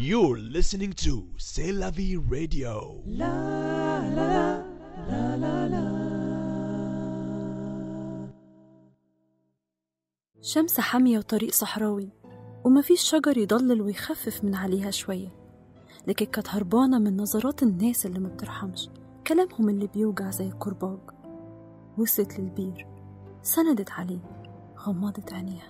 You're listening to C'est la vie radio. شمس حامية وطريق صحراوي ومفيش شجر يضلل ويخفف من عليها شوية لكن كانت هربانة من نظرات الناس اللي ما بترحمش كلامهم اللي بيوجع زي الكرباج وصلت للبير سندت عليه غمضت عينيها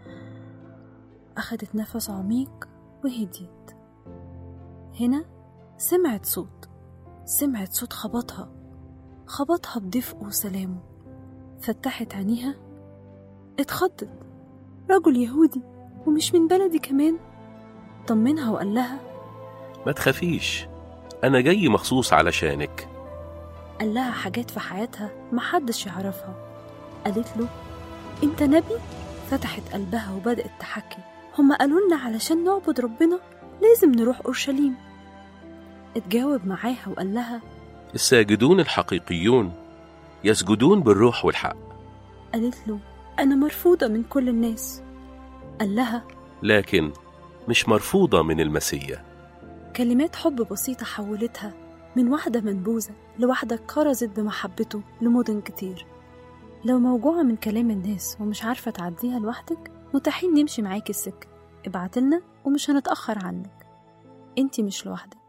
أخدت نفس عميق وهديت هنا سمعت صوت سمعت صوت خبطها خبطها بدفئه وسلامه فتحت عينيها اتخضت رجل يهودي ومش من بلدي كمان طمنها وقال لها ما تخافيش أنا جاي مخصوص علشانك قال لها حاجات في حياتها محدش يعرفها قالت له انت نبي فتحت قلبها وبدأت تحكي هما قالوا لنا علشان نعبد ربنا لازم نروح أورشليم اتجاوب معاها وقال لها الساجدون الحقيقيون يسجدون بالروح والحق قالت له أنا مرفوضة من كل الناس قال لها لكن مش مرفوضة من المسيح كلمات حب بسيطة حولتها من واحدة منبوذة لواحدة كرزت بمحبته لمدن كتير لو موجوعة من كلام الناس ومش عارفة تعديها لوحدك متاحين نمشي معاكي السكة ابعتلنا ومش هنتأخر عنك انتي مش لوحدك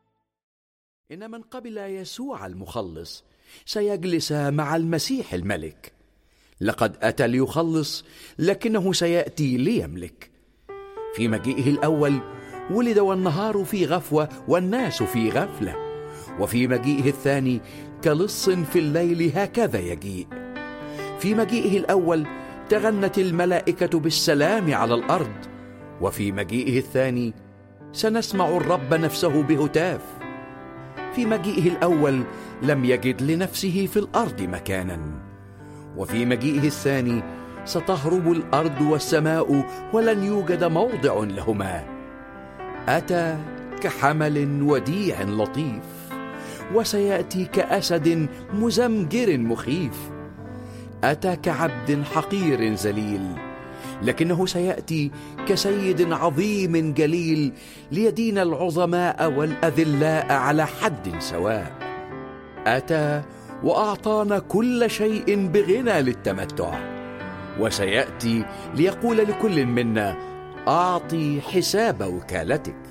إن من قبل يسوع المخلص سيجلس مع المسيح الملك لقد أتى ليخلص لكنه سيأتي ليملك في مجيئه الأول ولد والنهار في غفوة والناس في غفلة وفي مجيئه الثاني كلص في الليل هكذا يجيء في مجيئه الأول تغنت الملائكة بالسلام على الأرض وفي مجيئه الثاني سنسمع الرب نفسه بهتاف في مجيئه الأول لم يجد لنفسه في الأرض مكانا وفي مجيئه الثاني ستهرب الأرض والسماء ولن يوجد موضع لهما أتى كحمل وديع لطيف وسيأتي كأسد مزمجر مخيف أتى كعبد حقير ذليل لكنه سيأتي كسيد عظيم جليل ليدين العظماء والأذلاء على حد سواء أتى وأعطانا كل شيء بغنى للتمتع وسيأتي ليقول لكل منا أعطي حساب وكالتك